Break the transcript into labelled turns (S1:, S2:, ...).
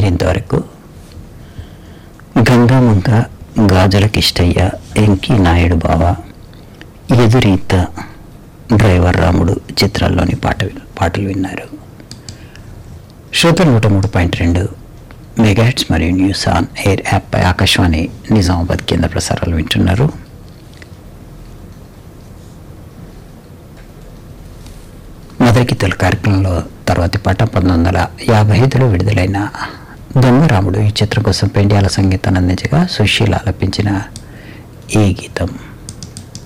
S1: మీరింతవరకు గంగామంక గాజులకిష్టయ్య ఎంకి నాయుడు బావ ఎదురీత డ్రైవర్ రాముడు చిత్రాల్లోని పాట విన్- పాటలు విన్నారు శ్రోత నూట మూడు పాయింట్ రెండు మెగాట్స్ మరియు న్యూస్ ఆన్ ఎయిర్ యాప్పై ఆకాశవాణి నిజామాబాద్ కేంద్ర ప్రసారాలు వింటున్నారు మొదటి తొలి కార్యక్రమంలో తర్వాతి పాట పంతొమ్మిది వందల యాభై ఐదులో విడుదలైన దొంగరాముడు ఈ చిత్రం కోసం పెండ్యాల సంగీతాన్ని అందించగా సుశీల ఆలపించిన ఈ గీతం